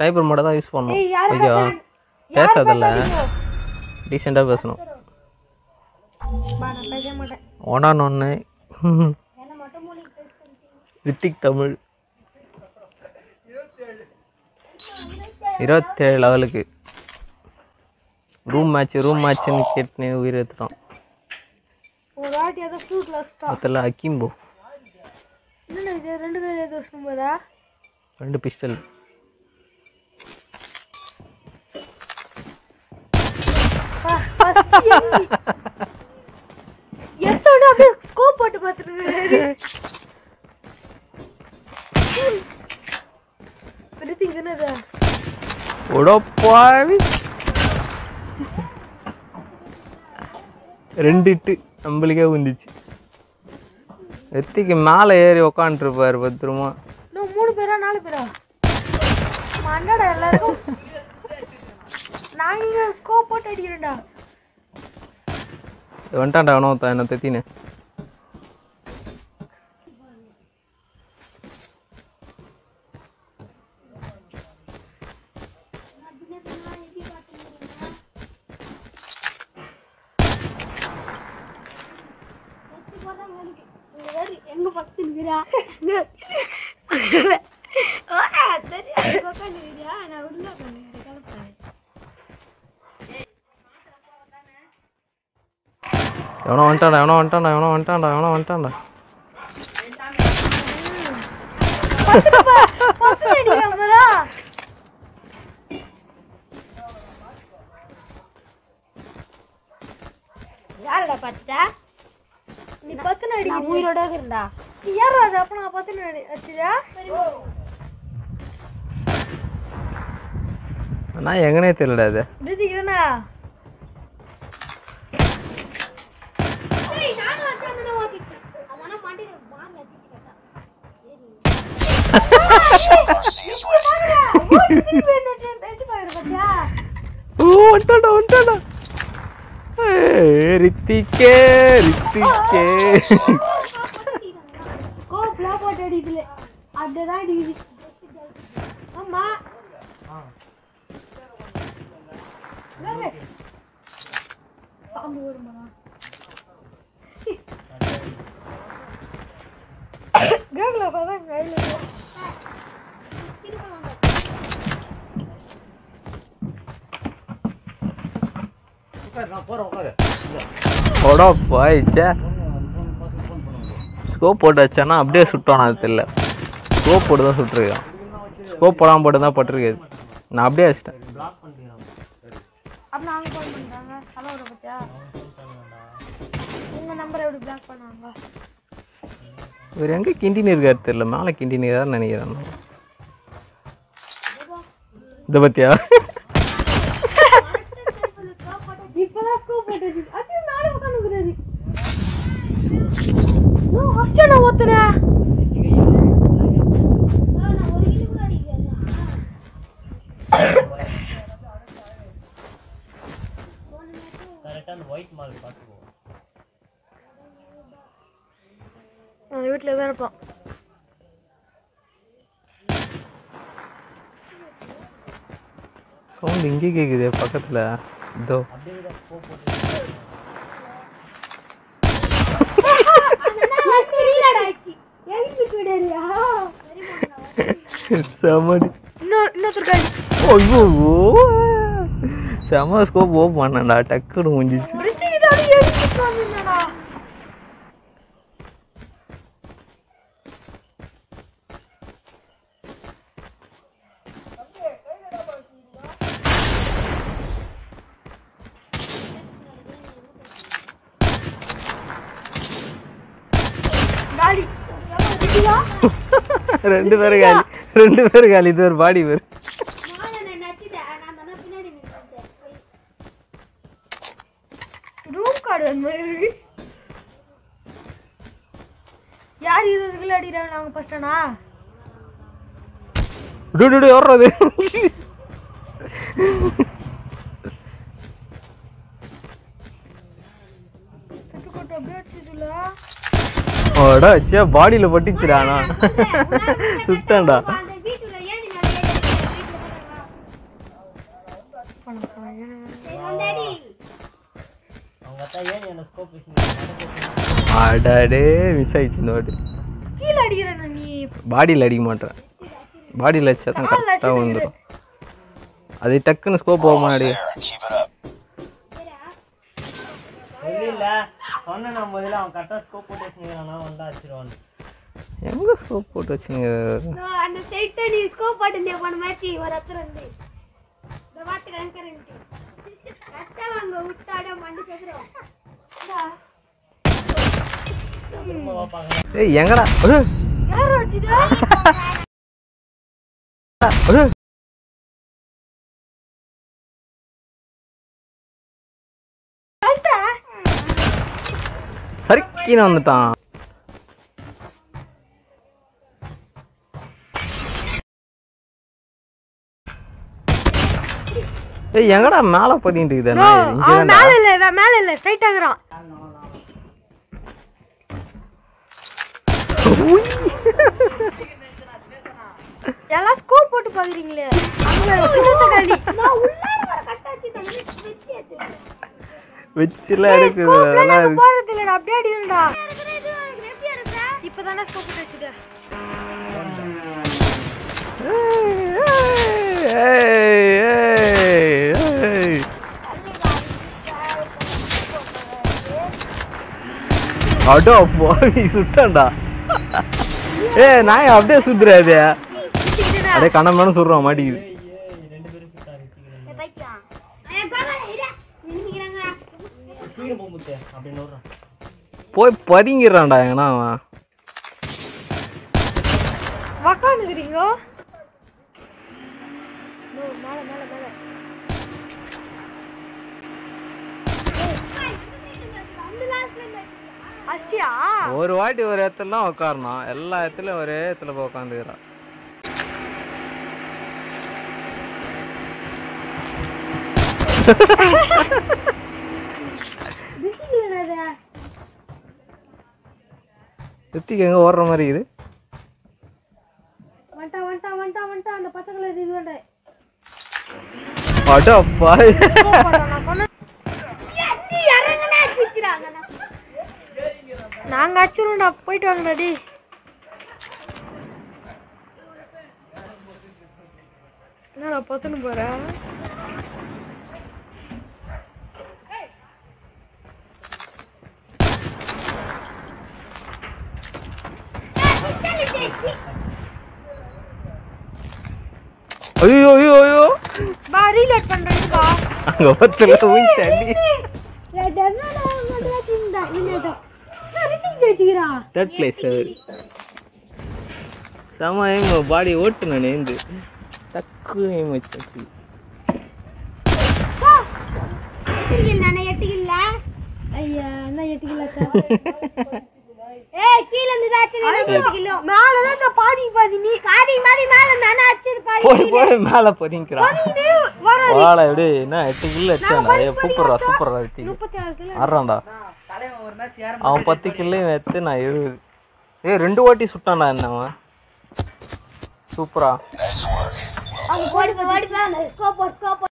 Sniper மோட தான் use ஏய் பண்ணணும் யாரு ஓகேவா பேசாதல்ல டீசெண்டாக பேசணும் நான் பேச மாட்டேன் ஒன்னான் ஒன்று என்ன மட்டும் மூலிகை பேசுறேன் ரித்திக் தமிழ் இருபத்தேழு லெவலுக்கு ரூம் மேட்ச் ரூம் மேட்ச்னு கேட்டுன்னு உயிர் எடுத்துட்டோம் ஒரு வாட்டி ஏதோ ஃப்ரூட் லாஸ்டா மொத்தத்தில் அக்கிம்போ என்ன இது ரெண்டு கையில் ஏதோ போதா ரெண்டு பிஸ்டல் எடுத்தோட அப்படியே ஸ்கோப் போட்டு பார்த்துருக்காரு ரித்திக் என்னது உடப்பாவி ரெண்டு இட்டு நம்மளுக்கே வந்துச்சு ரித்திக்கு மேலே ஏறி உக்காந்துருப்பாரு பத்திரமா இன்னும் மூணு பேரா நாலு பேரா மண்ணடா எல்லாருக்கும் நான் இங்க ஸ்கோப் போட்டு அடிக்கிறேன்டா வந்துட்டான்டா அவனும் ஒருத்தன் என்ன தெத்தினு எங்க பக்கத்து இருக்கிறா சரி உட்காந்துருக்கியா நான் உள்ள உட்காந்துருக்கேன் கிளப்புறேன் எவனோ வந்துட்டான்டா எவனோ வந்துட்டான்டா எவனோ வந்துட்டான்டா எவனோ வந்துட்டான்டா பத்து அடிக்கிறாங்களா யாரடா பத்தா நீ பத்து அடி உயிரோட இருந்தா நீ யாரா அது அப்ப நான் பத்து அடி அடிச்சதா அண்ணா எங்கனே தெரியலடா இது நிறுத்திக்கிறேனா ஓ வந்துட்டான்டா வந்துட்டான்டா ஏய், ரித்திக்கே ரித்திக்கே கோப்லாம் போட்டு அடிக்கல அதுதான் அடிக்குது ஆமா வாங்க. பாம்பு வருமா கேக்கல உட்காந்து கையில் ஓடா போயிச்சே ஸ்கோப் போட்டு வச்சானா அப்படியே சுட்டானா அது தெரியல ஸ்கோப் போட்டு தான் சுட்டுருக்கான் ஸ்கோப் போடாமல் போட்டு தான் பட்டிருக்காது நான் அப்படியே வச்சிட்டேன் அப்ப நாங்க கால் பண்றாங்க ஹலோ ஒரு பத்தியா உங்க நம்பரை எப்படி பிளாக் பண்ணாங்க இவர் எங்கே கிண்டினி இருக்காரு தெரியல மேலே கிண்டினி தான் நினைக்கிறேன் நான். இதை பத்தியா இப்பதான் ஸ்கூப் போட்டது அது நானே உட்காந்துக்கிறாரு நோ ஃபர்ஸ்ட் நான் ஓத்துறேன் நான் வீட்டில் தான் இருப்பான் சவுண்ட் இங்கே கேட்குது பக்கத்தில் இதோ செமடி இன்னொருத்தருக்காடி ஐயோ செம ஸ்கோப் ஓப் பண்ணேன்டா டக்குன்னு முடிஞ்சிச்சு ரிஷிகிட்டாடி எழுதிட்டு வந்தீங்கடா டாடி ரிஷிகா ரெண்டு பேரும் காலி ரெண்டு பேரும் காலி இது ஒரு பாடி பேர் ரூம் கார்டு அந்த மாதிரி யார் இருபது கிலோ அடிக்கிறாங்க நாங்க ஃபர்ஸ்டனா டூ ஓடுறது கட்டுக்கோட்டை அப்படியே அடிச்சதுல ஓடா சே பாடியில் பட்டுச்சுடா நான் சுத்தேன்டா அடடே மிஸ் ஆயிடுச்சு இந்த வாட்டி கீழே அடிக்கிறேன் நீ பாடியில் அடிக்க மாட்டேன் பாடியில் அடிச்சா தான் கரெக்டாக வந்துடும் அது டக்குன்னு ஸ்கோப் போக முன்னாடி Keep it up. இல்ல சொன்ன நம்ம இதுல அவன் கரெக்டா ஸ்கோப் போட்டு வச்சுக்கிறானா வந்தா அடிச்சிருவான் எங்கே ஸ்கோப் போட்டு வச்சுங்க நான் அந்த சைட்டை நீ ஸ்கோப் போட்டு போன மேட்ச் ஒரு அத்தர் வந்து இந்த வாட்டு கணக்கரண்ட் கரெக்டா அங்க விட்டாட மண்டி கேக்குறோம் ஏய் எங்கடா அஹ், யார் வச்சுதா அஹ். சரிக்கின்னு வந்துட்டான் ஏய் எங்கடா மேல பதிட்டு இருக்குது அவன் மேல இல்ல இவன் மேல இல்ல ஸ்ட்ரைட் ஆகுறான் எல்லாம் ஸ்கோப் போட்டு பாக்குறீங்களே அங்க கிட்டத்த காலி நான் உள்ளார வர கட்டாச்சி தண்ணி வச்சுலாம் இருக்குது அதெல்லாம் இருக்கு. போறது இல்லடா அப்படியே அடிக்கணும்டா இப்பதானே ஸ்கோப் போட்டு வச்சுக்க ஏய், ஏய், ஏய். அடோ போய் சுட்டான்டா ஏ நான் அப்படியே சுத்துறாது அப்படியே கண்ணம் சுடுறான் மாட்டிக்குது சீக்கிரம் போகும்போது அப்படின்னு விடுறான் போய் பதுங்கிடுறான்டா எங்கன்னா அவன் உக்காந்துக்கிறீங்க மேல மேல மேல அஸ்டியா ஒரு வாட்டி ஒரு இடத்துல தான் உட்காரணும் எல்லா இடத்துலயும் ஒரே இடத்துல போய் உட்காந்துக்கிறான் சுத்திக்கு எங்க ஓடுற மாதிரி இருக்குது வந்துட்டா வந்துட்டா வந்துட்டா வந்துட்டா அந்த பச்சை கலர் இது வேண்டாம் அடோ பாய் நான் சொன்னேன் நாங்க அடிச்சிருவோம்டா போயிட்டு வாங்கடா டி என்னடா பத்துன்னு போறேன் ஐயோ ஐயோ ஐயோ பா ரீலோட் பண்றேன் பா அங்க ஒருத்தல போய் தண்ணி தேர்ட் பிளேஸ் செம எய்ம் பாடி ஓட்டு நான் நேர்ந்து டக்கு எய்ம் வச்சு ஐயா என்ன எட்டு கிலோ ஏய் கீழ இருந்து தாச்சு எட்டு கிலோ மேல தான் இந்த பாதி பாதி நீ பாதி பாதி மேல இருந்தானே அடிச்சது பாதி போய் போய் மேல பதிங்கிறான் வர வாழை எப்படி என்ன எட்டு கிலோ வச்சான்டா ஏ சூப்பர்ரா சூப்பர்ரா எட்டு முப்பத்தி ஆறு கிலோ ஆடுறான்டா தலைவன் ஒரு மேட்ச் ஏற அவன் பத்து கில்லையும் எடுத்து நான் இருபது ஏய் ரெண்டு வாட்டி சுட்டான்டா என்ன அவன் சூப்பரா Nice work. அவங்க ஓடி போய் ஓடி போய் ஸ்கோப் ஸ்கோப்